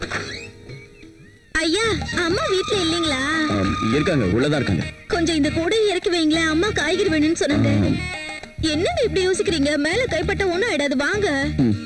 ஐயா அம்மா வீட்ல இல்லீங்களா ஆம், இருக்காங்க உள்ளதா இருக்காங்க கொஞ்சம் இந்த கூடையை இறக்கி வைங்களேன் அம்மா காய்கறி வேணும்னு சொன்னாங்க என்னங்க இப்படி யோசிக்கிறீங்க மேல கைப்பட்ட ஒண்ணும் ஆயிடாது வாங்க ம்.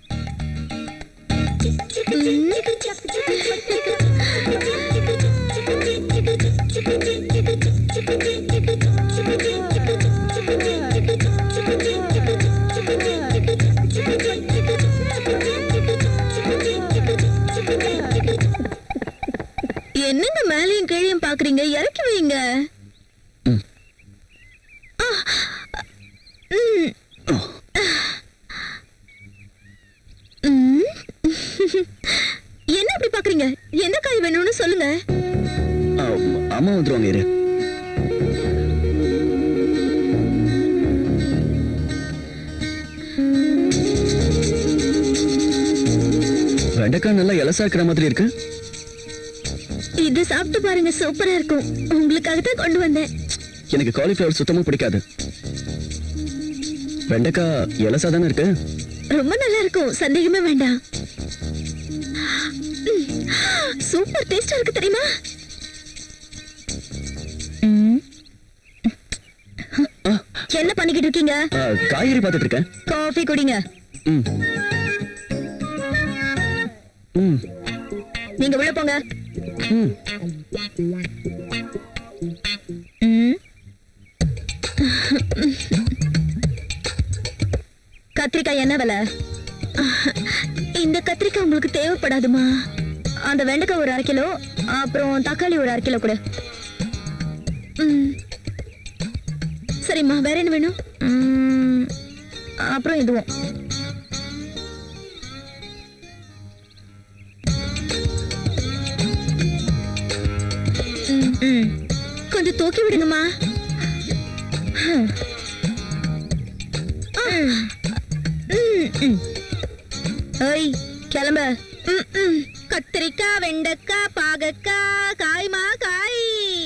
என்னங்க மேலையும் கீழையும் பாக்குறீங்க இறக்கி வைங்க ம். ஆ. ம். ம். என்ன அப்படி பாக்குறீங்க என்ன காய் வேணும்னு சொல்லுங்க ஆ, அம்மா வந்துருவாங்க இரு வெண்டைக்காய் நல்லா இலசா இருக்கிற மாதிரி இருக்கு இது சாப்பிட்டு பாருங்க சூப்பரா இருக்கும் உங்களுக்காக தான் கொண்டு வந்தேன் எனக்கு காலிஃப்ளவர் சுத்தமா பிடிக்காது வெண்டைக்காய் இலசா தானே இருக்கு ரொம்ப நல்லா இருக்கும் சந்தேகமே வேண்டாம் ம். சூப்பர் டேஸ்டா இருக்கு தெரியுமா ம். என்ன பண்ணிக்கிட்டு இருக்கீங்க ஆ, காய்கறி பார்த்துட்டு இருக்கேன் காஃபி குடிங்க ம் ம் நீங்க உள்ள போங்க ம் ம். கத்திரிக்காய் என்ன விலை இந்த கத்திரிக்காய் உங்களுக்கு தேவைப்படாதுமா அந்த வெண்டைக்காய் ஒரு அரை கிலோ அப்புறம் தக்காளி ஒரு அரை கிலோ கூட ம். சரிம்மா வேற என்ன வேணும் ம், அப்புறம் இதுவும் ம், ம். கொஞ்சம் தூக்கி விடுங்கம்மா ம். ம், ம். ஓய் கிளம்ப ம், ம். கத்திரிக்காய் வெண்டைக்காய் பாகக்காய் காய்மா காய்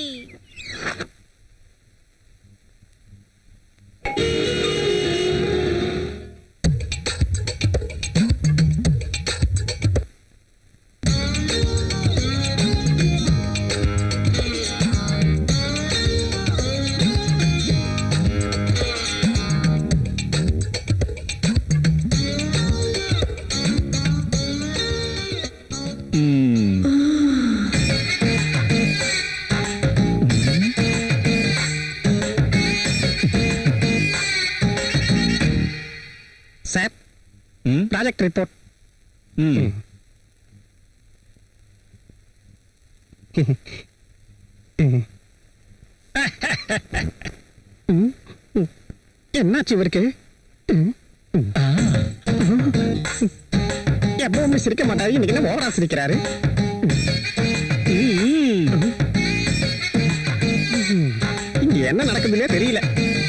ம் சார் ம் ப்ராஜெக்ட் ரிப்போர்ட் ம் என்னாச்சு இவருக்கு ம், ம். எப்பவுமே சிரிக்க மாட்டாரு இன்னைக்கு என்ன ஓவரா சிரிக்கிறாரு ம். இங்க என்ன நடக்குதுன்னே தெரியல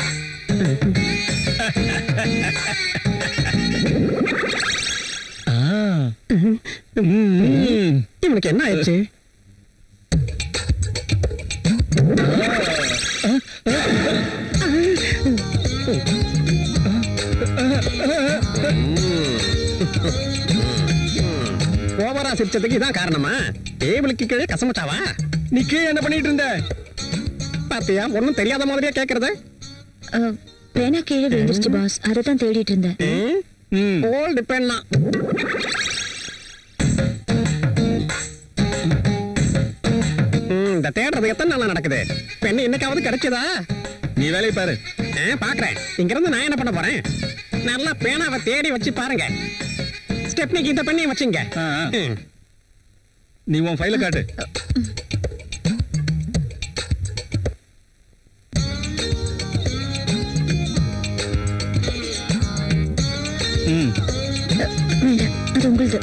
ம். இவனுக்கு என்ன ஆயிடுச்சு ஓவரா சிரிச்சதுக்கு இதான் காரணமா டேபிளுக்கு கீழே கசமுச்சாவா நீ கீழே என்ன பண்ணிட்டு இருந்த பாத்தியா ஒண்ணும் தெரியாத மாதிரியே கேக்குறது அஹ், பேனா கீழே விழுந்துருச்சு பாஸ் அதை தான் தேடிட்டு இருந்தேன் ம் ஓல்டு பெண்ணா ம், இந்த தேடுறது எத்தனை நாளா நடக்குது பெண்ணு என்னைக்காவது கிடைச்சதா நீ வேலையை பாரு ஆ, பாக்குறேன் இங்க இருந்து நான் என்ன பண்ண போறேன் நல்லா பேனாவை தேடி வச்சு பாருங்க ஸ்டெப்னிக்கு இந்த பெண்ணையும் வச்சுங்க ஆ, ஆ. ம். நீ உன் ஃபைல காட்டு ம் வேண்டாம் அது உங்களுது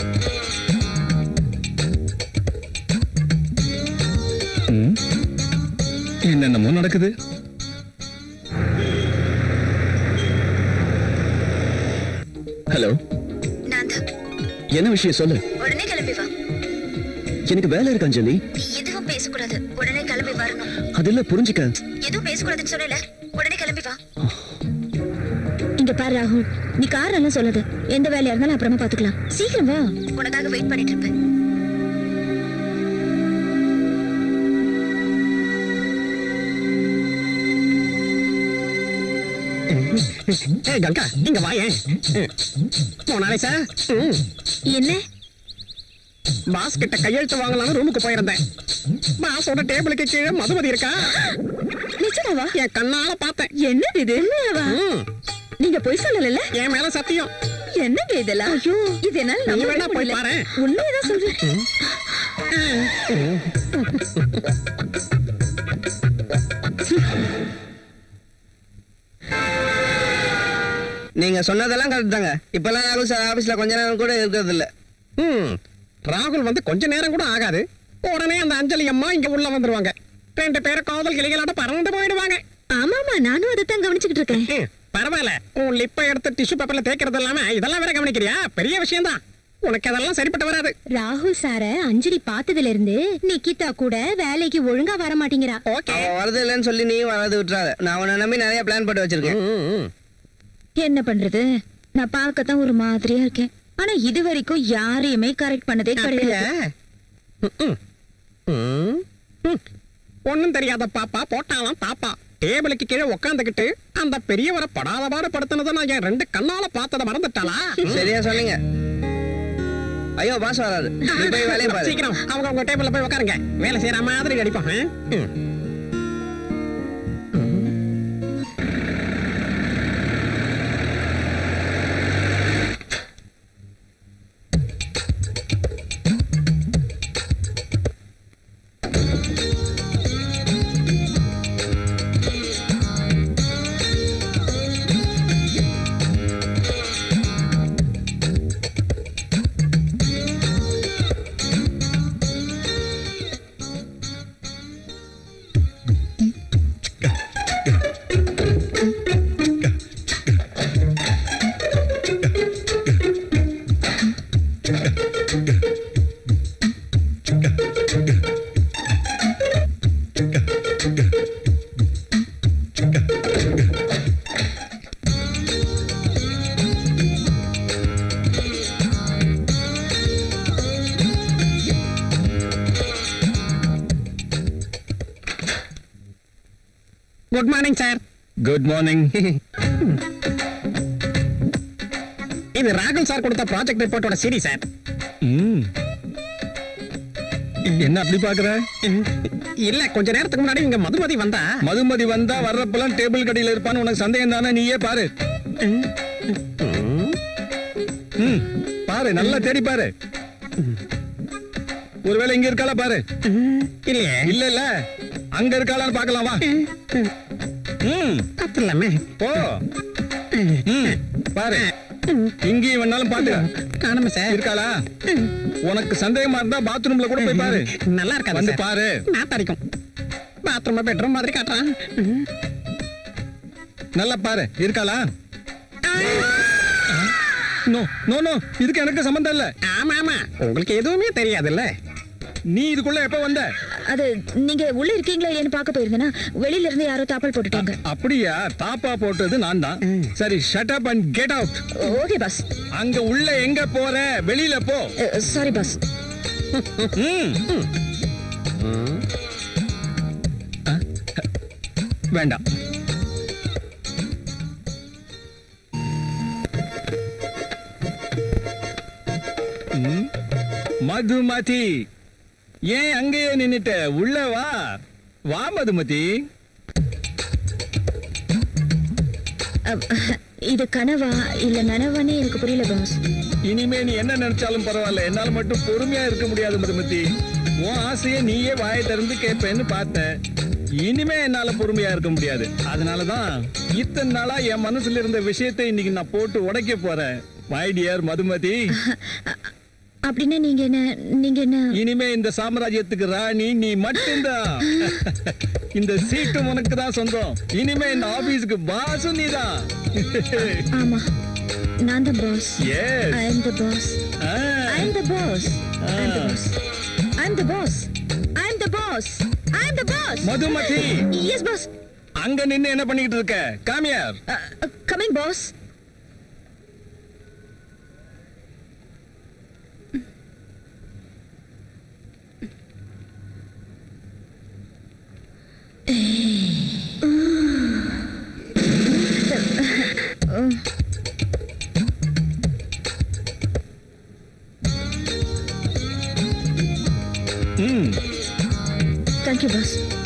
ம். என்னென்னமோ நடக்குது ஹலோ நான் தான் என்ன விஷயம் சொல்லு உடனே கிளம்பி வா எனக்கு வேலை இருக்கு அஞ்சலி நீ எதுவும் பேசக்கூடாது உடனே கிளம்பி வரணும் அதில்ல புரிஞ்சுக்க எதுவும் பேசக்கூடாதுன்னு சொல்லல உடனே கிளம்பி வா இங்க பாரு ராகுல் நீ காரணம் சொல்லாத எந்த வேலையா இருந்தாலும் அப்புறமா பாத்துக்கலாம் சீக்கிரம் வா உனக்காக வெயிட் பண்ணிட்டு இருப்பேன் ஏய் கங்கா இங்க வாயேன் மோனாலிசா ம் என்ன பாஸ் கிட்ட கையெழுத்து வாங்கலாம்னு ரூமுக்கு போயிருந்தேன் பாஸோட டேபிளுக்கு கீழே மதுமதி இருக்கா நிஜமாவா என் கண்ணால பார்த்தேன் என்னது இது உண்மையாவா ம், நீங்க பொய் சொல்லல என் மேல சத்தியம் என்னங்க இதெல்லாம் ஐயோ இது என்னால நீ நம்பவே வேணா போய் முடியல. பாரேன். உண்மையதான் சொல்றேன் நீங்க சொன்னதெல்லாம் கரெக்ட் தாங்க இப்பெல்லாம் ராகுல் சார் ஆபீஸ்ல கொஞ்ச நேரம் கூட இருக்கிறது இல்ல ம் ராகுல் வந்து கொஞ்ச நேரம் கூட ஆகாது உடனே அந்த அஞ்சலி அம்மா இங்க உள்ள வந்துருவாங்க ரெண்டு பேரும் காதல் கிளிகளாட்ட பறந்து போயிடுவாங்க ஆமாமா நானும் அதைத்தான் கவனிச்சுக்கிட்டு இருக்கேன் ம், பரவாயில்ல உன் லிப்பை எடுத்து டிஷ்யூ பேப்பர்ல தேய்க்கிறது இல்லாம இதெல்லாம் வேற கவனிக்கிறியா பெரிய விஷயம் தான் உனக்கு அதெல்லாம் சரிப்பட்டு வராது ராகுல் சார அஞ்சலி பார்த்ததுல இருந்து நிக்கிதா கூட வேலைக்கு ஒழுங்கா வர மாட்டேங்கிறா ஓகே அவ வரது இல்லைன்னு சொல்லி நீ வராது விட்டுறாத நான் உன்னை நம்பி நிறைய பிளான் போட்டு வச்சிருக்கேன் என்ன பண்றது நான் பார்க்கத்தான் ஒரு மாதிரியா இருக்கேன் ஆனா இது வரைக்கும் யாரையுமே கரெக்ட் பண்ணதே கிடையாது ஒன்னும் தெரியாத பாப்பா போட்டாலாம் தாப்பா டேபிளுக்கு கீழே உக்காந்துக்கிட்டு அந்த பெரியவரை படாத பாடு படுத்தினதை நான் என் ரெண்டு கண்ணால பார்த்ததை மறந்துட்டாளா சரியா சொன்னீங்க ஐயோ பாஸ் வராது நீ போய் வேலையை பாரு சீக்கிரம் அவங்க உங்க டேபிள்ல போய் உட்காருங்க வேலை செய்யற மாதிரி அடிப்போம் ஆ? ம். Good morning sir good morning இது ராகுல் சார் கொடுத்த ப்ராஜெக்ட் ரிப்போர்ட்டோட சீரி சார் என்ன அப்படி பாக்குற இல்ல கொஞ்ச நேரத்துக்கு முன்னாடி இங்க மதுமதி வந்தா மதுமதி வந்தா வர்றப்பெல்லாம் டேபிள் கடையில இருப்பான்னு உனக்கு சந்தேகம் தானே நீயே பாரு ம், பாரு நல்லா தேடி பாரு ஒருவேளை இங்க இருக்காளா பாரு இல்லையே இல்ல இல்ல அங்க இருக்காளான்னு பார்க்கலாம் வா ம் தப்பு இல்லாமே போ ம் பாரு இங்கேயும் வேணாலும் பாத்து காணுமே சார் இருக்காளா உனக்கு சந்தேகமா இருந்தா பாத்ரூம்ல கூட போய் பாரு நல்லா இருக்காது வந்து சார். பாரு நாத்தடிக்கும் பாத்ரூம் பெட்ரூம் மாதிரி காட்டுறான் நல்லா பாரு இருக்காளா நோ நோ நோ இதுக்கு எனக்கு சம்பந்தம் இல்ல ஆமா ஆமா உங்களுக்கு எதுவுமே தெரியாதுல்ல நீ இதுக்குள்ள எப்ப வந்த அது நீங்க உள்ள இருக்கீங்களா இல்லையான்னு பார்க்க போயிருந்தேன்னா வெளியில இருந்து யாரோ தாப்பல் போட்டுட்டாங்க அப்படியா தாப்பா போட்டது நான் தான் சரி shut up and get out okay boss அங்க உள்ள எங்க போற வெளியில போ சாரி பாஸ் ம். ஆ? வேண்டாம் ம். மதுமதி ஏன் அங்கேயே நின்னுட்ட உள்ள வா வா மதுமதி இது கனவா இல்ல நனவானே எனக்கு புரியல பாஸ் இனிமே நீ என்ன நினைச்சாலும் பரவாயில்ல என்னால மட்டும் பொறுமையா இருக்க முடியாது மதுமதி உன் ஆசையை நீயே வாயை திறந்து கேட்பேன்னு பார்த்தேன் இனிமே என்னால பொறுமையா இருக்க முடியாது அதனாலதான் இத்தனை நாளா என் மனசுல இருந்த விஷயத்தை இன்னைக்கு நான் போட்டு உடைக்க போறேன் மை டியர் மதுமதி அப்படின்னா நீங்க என்ன நீங்க என்ன இனிமே இந்த சாம்ராஜ்யத்துக்கு ராணி நீ மட்டும்தான் இந்த சீட்டு உனக்கு தான் சொந்தம் இனிமே இந்த ஆபீஸ்க்கு பாசும் நீதான் ஆமா நான் தான் boss yes I am the boss I am the boss I am the boss I am the boss I am the boss I am the boss Madhumathi yes boss அங்க நின்னு என்ன பண்ணிக்கிட்டு இருக்க காமியார் கமிங் பாஸ் ம் தேங்க்யூ பாஸ்